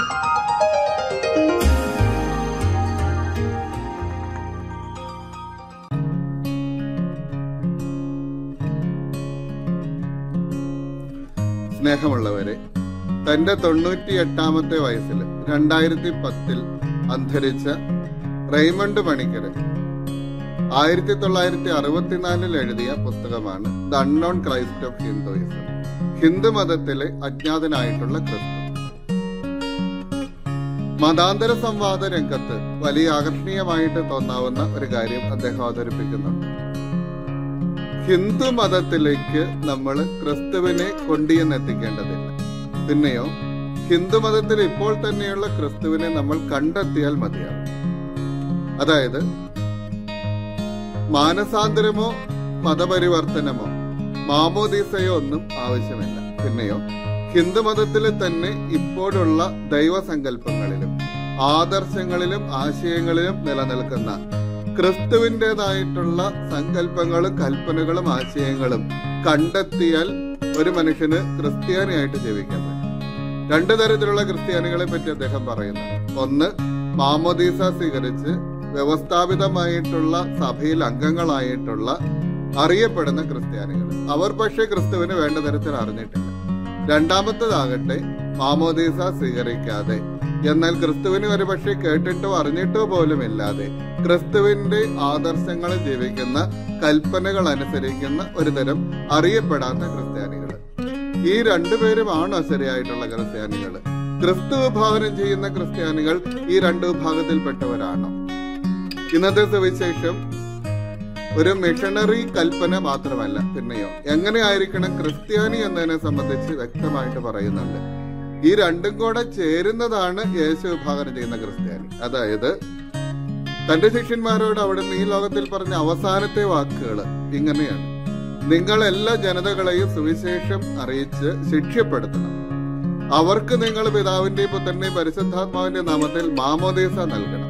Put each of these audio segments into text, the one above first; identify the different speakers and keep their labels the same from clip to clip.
Speaker 1: സ്നേഹമുള്ളവരെ തന്റെ തൊണ്ണൂറ്റി എട്ടാമത്തെ വയസ്സിൽ രണ്ടായിരത്തി പത്തിൽ അന്തരിച്ച റെയ്മണ്ട് പണിക്കര് ആയിരത്തി തൊള്ളായിരത്തി അറുപത്തിനാലിൽ എഴുതിയ പുസ്തകമാണ് the unknown Christ of Hinduism Hindu മതത്തിലെ അജ്ഞാതനായിട്ടുള്ള ക്രിസ്തു മതാന്തര സംവാദ രംഗത്ത് വലിയ ആകർഷണീയമായിട്ട് തോന്നാവുന്ന ഒരു കാര്യം അദ്ദേഹം അവതരിപ്പിക്കുന്നുണ്ട് ഹിന്ദു മതത്തിലേക്ക് നമ്മൾ ക്രിസ്തുവിനെ കൊണ്ടുചെന്നെത്തിക്കേണ്ടതില്ല പിന്നെയോ ഹിന്ദു മതത്തിൽ ഇപ്പോൾ തന്നെയുള്ള ക്രിസ്തുവിനെ നമ്മൾ കണ്ടെത്തിയാൽ മതിയാവും അതായത് മാനസാന്തരമോ മതപരിവർത്തനമോ മാമോദീസയോ ഒന്നും ആവശ്യമില്ല പിന്നെയോ ഹിന്ദുമതത്തിൽ തന്നെ ഇപ്പോഴുള്ള ദൈവസങ്കല്പങ്ങളിലും ആദർശങ്ങളിലും ആശയങ്ങളിലും നിലനിൽക്കുന്ന ക്രിസ്തുവിൻ്റെതായിട്ടുള്ള സങ്കല്പങ്ങളും കൽപ്പനകളും ആശയങ്ങളും കണ്ടെത്തിയാൽ ഒരു മനുഷ്യന് ക്രിസ്ത്യാനിയായിട്ട് ജീവിക്കാൻ പറ്റും രണ്ടു തരത്തിലുള്ള ക്രിസ്ത്യാനികളെ പറ്റി അദ്ദേഹം പറയുന്നു ഒന്ന് മാമോദീസ സ്വീകരിച്ച് വ്യവസ്ഥാപിതമായിട്ടുള്ള സഭയിൽ അംഗങ്ങളായിട്ടുള്ള അറിയപ്പെടുന്ന ക്രിസ്ത്യാനികൾ അവർ പക്ഷേ ക്രിസ്തുവിന് വേണ്ട തരത്തിൽ അറിഞ്ഞിട്ടില്ല രണ്ടാമത്തതാകട്ടെ മാമോദീസ സ്വീകരിക്കാതെ എന്നാൽ ക്രിസ്തുവിന് ഒരു പക്ഷേ കേട്ടിട്ടോ അറിഞ്ഞിട്ടോ പോലും ഇല്ലാതെ ക്രിസ്തുവിന്റെ ആദർശങ്ങൾ ജീവിക്കുന്ന കൽപ്പനകൾ അനുസരിക്കുന്ന ഒരു തരം അറിയപ്പെടാത്ത ക്രിസ്ത്യാനികൾ ഈ രണ്ടുപേരുമാണോ ശരിയായിട്ടുള്ള ക്രിസ്ത്യാനികൾ ക്രിസ്തു വിഭാവനം ചെയ്യുന്ന ക്രിസ്ത്യാനികൾ ഈ രണ്ടു വിഭാഗത്തിൽപ്പെട്ടവരാണോ ഇന്നത്തെ സുവിശേഷം ഒരു മിഷണറി കൽപ്പന മാത്രമല്ല പിന്നെയോ എങ്ങനെയായിരിക്കണം ക്രിസ്ത്യാനി എന്നതിനെ സംബന്ധിച്ച് വ്യക്തമായിട്ട് പറയുന്നുണ്ട് ഈ രണ്ടും കൂടെ ചേരുന്നതാണ് യേശു വിഭാവനം ചെയ്യുന്ന ക്രിസ്ത്യാനി അതായത് തന്റെ ശിഷ്യന്മാരോട് അവിടുന്ന് ഈ ലോകത്തിൽ പറഞ്ഞ അവസാനത്തെ വാക്കുകൾ ഇങ്ങനെയാണ് നിങ്ങൾ എല്ലാ ജനതകളെയും സുവിശേഷം അറിയിച്ച് ശിക്ഷപ്പെടുത്തണം അവർക്ക് നിങ്ങൾ പിതാവിന്റെയും പുത്രന്റെയും പരിശുദ്ധാത്മാവിന്റെ നാമത്തിൽ മാമോദീസ നൽകണം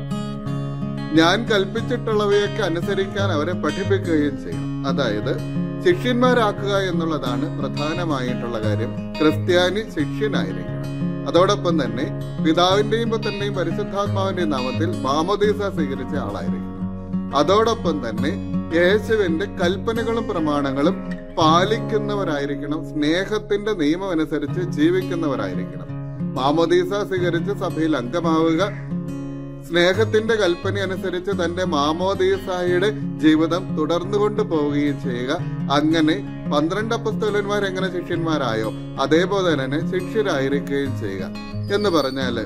Speaker 1: ഞാൻ കൽപ്പിച്ചിട്ടുള്ളവയൊക്കെ അനുസരിക്കാൻ അവരെ പഠിപ്പിക്കുകയും ചെയ്യണം അതായത് ശിഷ്യന്മാരാക്കുക എന്നുള്ളതാണ് പ്രധാനമായിട്ടുള്ള കാര്യം ക്രിസ്ത്യാനി ശിഷ്യനായിരിക്കണം അതോടൊപ്പം തന്നെ പിതാവിന്റെയും പുത്രന്റെയും പരിശുദ്ധാത്മാവിന്റെയും നാമത്തിൽ മാമോദീസ സ്വീകരിച്ച ആളായിരിക്കണം അതോടൊപ്പം തന്നെ യേശുവിന്റെ കൽപ്പനകളും പ്രമാണങ്ങളും പാലിക്കുന്നവരായിരിക്കണം സ്നേഹത്തിന്റെ നിയമം അനുസരിച്ച് ജീവിക്കുന്നവരായിരിക്കണം മാമോദീസ സ്വീകരിച്ച് സഭയിൽ അംഗമാവുക സ്നേഹത്തിന്റെ കൽപ്പന അനുസരിച്ച് തന്റെ മാമോദീസായുടെ ജീവിതം തുടർന്നുകൊണ്ട് പോവുകയും ചെയ്യുക അങ്ങനെ പന്ത്രണ്ട് അപ്പസ്തോലന്മാർ എങ്ങനെ ശിഷ്യന്മാരായോ അതേപോലെ തന്നെ ശിഷ്യരായിരിക്കുകയും ചെയ്യുക എന്ന് പറഞ്ഞാല്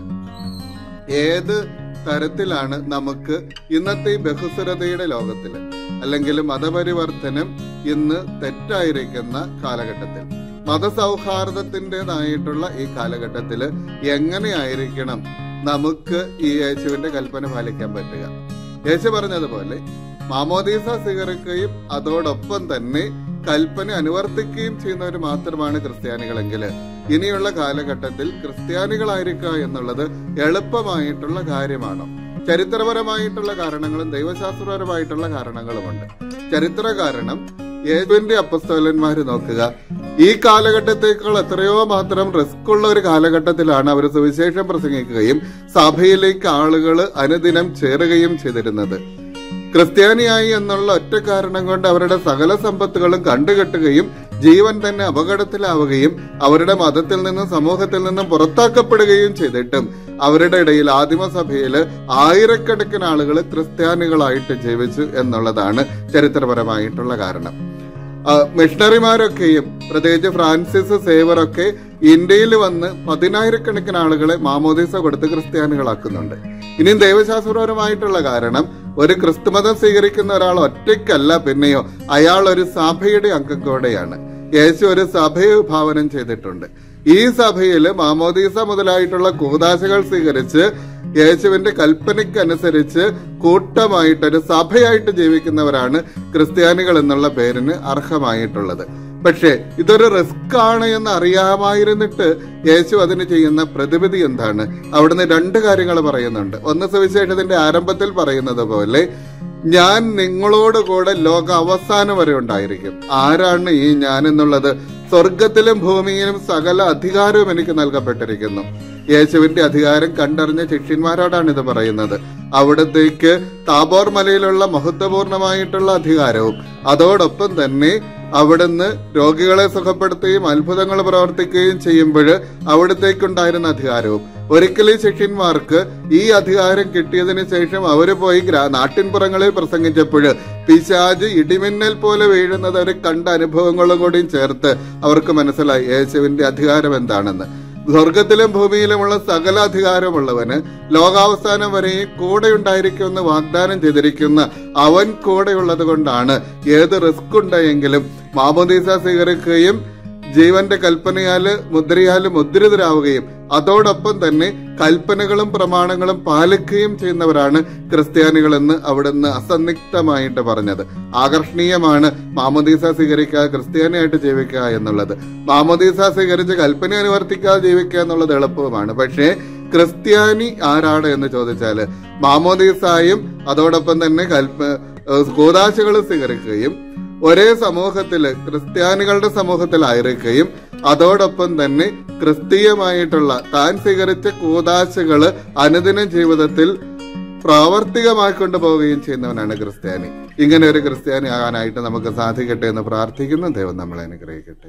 Speaker 1: ഏത് തരത്തിലാണ് നമുക്ക് ഇന്നത്തെ ഈ ബഹുസ്വരതയുടെ ലോകത്തില് അല്ലെങ്കിൽ മതപരിവർത്തനം ഇന്ന് തെറ്റായിരിക്കുന്ന കാലഘട്ടത്തിൽ മതസൗഹാർദ്ദത്തിൻ്റെതായിട്ടുള്ള ഈ കാലഘട്ടത്തില് എങ്ങനെയായിരിക്കണം നമുക്ക് ഈ യേശുവിന്റെ കൽപ്പന പാലിക്കാൻ പറ്റുക യേശു പറഞ്ഞതുപോലെ മാമോദീസ സ്വീകരിക്കുകയും അതോടൊപ്പം തന്നെ കൽപ്പന അനുവർത്തിക്കുകയും ചെയ്യുന്നവർ മാത്രമാണ് ക്രിസ്ത്യാനികളെങ്കിൽ ഇനിയുള്ള കാലഘട്ടത്തിൽ ക്രിസ്ത്യാനികളായിരിക്കുക എന്നുള്ളത് എളുപ്പമായിട്ടുള്ള കാര്യമാണോ ചരിത്രപരമായിട്ടുള്ള കാരണങ്ങളും ദൈവശാസ്ത്രപരമായിട്ടുള്ള കാരണങ്ങളുമുണ്ട് ചരിത്ര കാരണം യേശുവിന്റെ അപ്പസ്തോലന്മാര് നോക്കുക ഈ കാലഘട്ടത്തേക്കാൾ എത്രയോ മാത്രം റിസ്ക് ഉള്ള ഒരു കാലഘട്ടത്തിലാണ് അവർ സുവിശേഷം പ്രസംഗിക്കുകയും സഭയിലേക്ക് ആളുകൾ അനുദിനം ചേരുകയും ചെയ്തിരുന്നത് ക്രിസ്ത്യാനിയായി എന്നുള്ള ഒറ്റ കാരണം കൊണ്ട് അവരുടെ സകല സമ്പത്തുകളും കണ്ടുകെട്ടുകയും ജീവൻ തന്നെ അപകടത്തിലാവുകയും അവരുടെ മതത്തിൽ നിന്നും സമൂഹത്തിൽ നിന്നും പുറത്താക്കപ്പെടുകയും ചെയ്തിട്ടും അവരുടെ ഇടയിൽ ആദിമസഭയിൽ ആയിരക്കണക്കിന് ആളുകൾ ക്രിസ്ത്യാനികളായിട്ട് ജീവിച്ചു എന്നുള്ളതാണ് ചരിത്രപരമായിട്ടുള്ള കാരണം ആ, മിഷണറിമാരൊക്കെയും പ്രത്യേകിച്ച് ഫ്രാൻസിസ് സേവറൊക്കെ ഇന്ത്യയിൽ വന്ന് പതിനായിരക്കണക്കിന് ആളുകളെ മാമോദീസ കൊടുത്ത് ക്രിസ്ത്യാനികളാക്കുന്നുണ്ട് ഇനിയും ദൈവശാസ്ത്രപരമായിട്ടുള്ള കാരണം ഒരു ക്രിസ്തുമതം സ്വീകരിക്കുന്ന ഒരാൾ ഒറ്റയ്ക്കല്ല പിന്നെയോ അയാൾ ഒരു സഭയുടെ അംഗം കൂടെയാണ് യേശു ഒരു സഭയെ വിഭാവനം ചെയ്തിട്ടുണ്ട് ഈ സഭയിൽ മാമോദീസ മുതലായിട്ടുള്ള കൂതാശകൾ സ്വീകരിച്ച് യേശുവിന്റെ കൽപ്പനയ്ക്കനുസരിച്ച് കൂട്ടമായിട്ട് ഒരു സഭയായിട്ട് ജീവിക്കുന്നവരാണ് ക്രിസ്ത്യാനികൾ എന്നുള്ള പേരിന് അർഹമായിട്ടുള്ളത് പക്ഷേ ഇതൊരു റിസ്ക് ആണ് എന്ന് അറിയാമായിരുന്നിട്ട് യേശു അതിന് ചെയ്യുന്ന പ്രതിവിധി എന്താണ് അവിടുന്ന് രണ്ട് കാര്യങ്ങൾ പറയുന്നുണ്ട് ഒന്ന് സുവിശേഷത്തിന്റെ ആരംഭത്തിൽ പറയുന്നത് പോലെ ഞാൻ നിങ്ങളോട് കൂടെ ലോക അവസാനം വരെ ഉണ്ടായിരിക്കും ആരാണ് ഈ ഞാൻ എന്നുള്ളത് സ്വർഗത്തിലും ഭൂമിയിലും സകല അധികാരവും എനിക്ക് നൽകപ്പെട്ടിരിക്കുന്നു യേശുവിന്റെ അധികാരം കണ്ടറിഞ്ഞ ശിഷ്യന്മാരോടാണ് ഇത് പറയുന്നത് അവിടത്തേക്ക് താബോർ മലയിലുള്ള മഹത്വപൂർണമായിട്ടുള്ള അധികാരവും അതോടൊപ്പം തന്നെ അവിടുന്ന് രോഗികളെ സുഖപ്പെടുത്തുകയും അത്ഭുതങ്ങൾ പ്രവർത്തിക്കുകയും ചെയ്യുമ്പോൾ അവിടത്തേക്കുണ്ടായിരുന്ന അധികാരവും ഒരിക്കലും ശിഷ്യന്മാർക്ക് ഈ അധികാരം കിട്ടിയതിന് ശേഷം അവര് പോയി ഗ്രാ നാട്ടിൻപുറങ്ങളിൽ പ്രസംഗിച്ചപ്പോൾ പിശാജ് ഇടിമിന്നൽ പോലെ വീഴുന്നത് അവർ കണ്ട അനുഭവങ്ങളും കൂടിയും ചേർത്ത് അവർക്ക് മനസ്സിലായി യേശുവിന്റെ അധികാരം എന്താണെന്ന് സ്വർഗത്തിലും ഭൂമിയിലുമുള്ള സകല അധികാരമുള്ളവന് ലോകാവസാനം വരെയും കൂടെ ഉണ്ടായിരിക്കുമെന്ന് വാഗ്ദാനം ചെയ്തിരിക്കുന്ന അവൻ കൂടെയുള്ളത് കൊണ്ടാണ് ഏത് റിസ്ക് ഉണ്ടായെങ്കിലും മാമോദീസ സ്വീകരിക്കുകയും ജീവന്റെ കൽപ്പനയാല് മുദ്രയാല് മുദ്രിതരാവുകയും അതോടൊപ്പം തന്നെ കൽപ്പനകളും പ്രമാണങ്ങളും പാലിക്കുകയും ചെയ്യുന്നവരാണ് ക്രിസ്ത്യാനികളെന്ന് അവിടുന്ന് അസന്നിഗ്ധമായിട്ട് പറഞ്ഞത് ആകർഷണീയമാണ് മാമോദീസ സ്വീകരിക്കുക ക്രിസ്ത്യാനിയായിട്ട് ജീവിക്കുക എന്നുള്ളത് മാമോദീസ സ്വീകരിച്ച് കൽപ്പന അനുവർത്തിക്കാതെ ജീവിക്കുക എന്നുള്ളത് എളുപ്പമാണ് പക്ഷേ ക്രിസ്ത്യാനി ആരാണ് എന്ന് ചോദിച്ചാല് മാമോദീസായും അതോടൊപ്പം തന്നെ കൽപ്പ കൂതാശകളും സ്വീകരിക്കുകയും ഒരേ സമൂഹത്തില് ക്രിസ്ത്യാനികളുടെ സമൂഹത്തിലായിരിക്കുകയും അതോടൊപ്പം തന്നെ ക്രിസ്തീയമായിട്ടുള്ള താൻ സ്വീകരിച്ച കൂതാശകള് അനുദിന ജീവിതത്തിൽ പ്രാവർത്തികമായിക്കൊണ്ട് പോവുകയും ചെയ്യുന്നവനാണ് ക്രിസ്ത്യാനി ഇങ്ങനെ ഒരു ക്രിസ്ത്യാനി ആകാനായിട്ട് നമുക്ക് സാധിക്കട്ടെ എന്ന് പ്രാർത്ഥിക്കുന്നു ദൈവം നമ്മളെ അനുഗ്രഹിക്കട്ടെ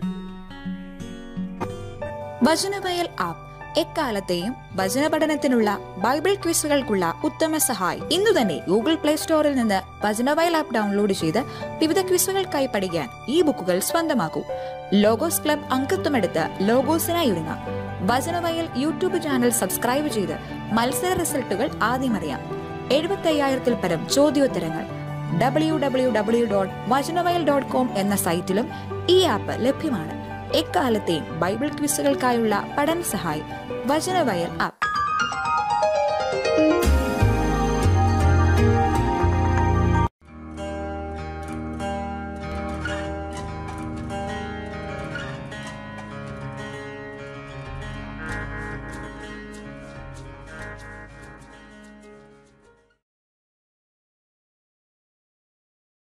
Speaker 2: വചനവയൽ ആപ്പ് എക്കാലത്തെയും വചന പഠനത്തിനുള്ള ബൈബിൾ ക്വിസുകൾക്കുള്ള ഉത്തമ സഹായി ഇന്നു തന്നെ ഗൂഗിൾ പ്ലേ സ്റ്റോറിൽ നിന്ന് വചനവയൽ ആപ്പ് ഡൗൺലോഡ് ചെയ്ത് വിവിധ ക്വിസുകൾക്കായി പഠിക്കാൻ ഈ ബുക്കുകൾ സ്വന്തമാക്കൂ ലോഗോസ് ക്ലബ് അംഗത്വമെടുത്ത് ലോഗോസിനായി ഒരുങ്ങാം വചനവയൽ യൂട്യൂബ് ചാനൽ സബ്സ്ക്രൈബ് ചെയ്ത് മത്സര റിസൾട്ടുകൾ ആദ്യം അറിയാം എഴുപത്തി അയ്യായിരത്തിൽ പരം ചോദ്യോത്തരങ്ങൾ W W W dot Vachanavayal dot com എന്ന സൈറ്റിലും ഈ ആപ്പ് ലഭ്യമാണ് എക്കാലത്തെയും ബൈബിൾ ക്വിസുകൾക്കായുള്ള പഠന സഹായി വചനവയൽ ആപ്പ്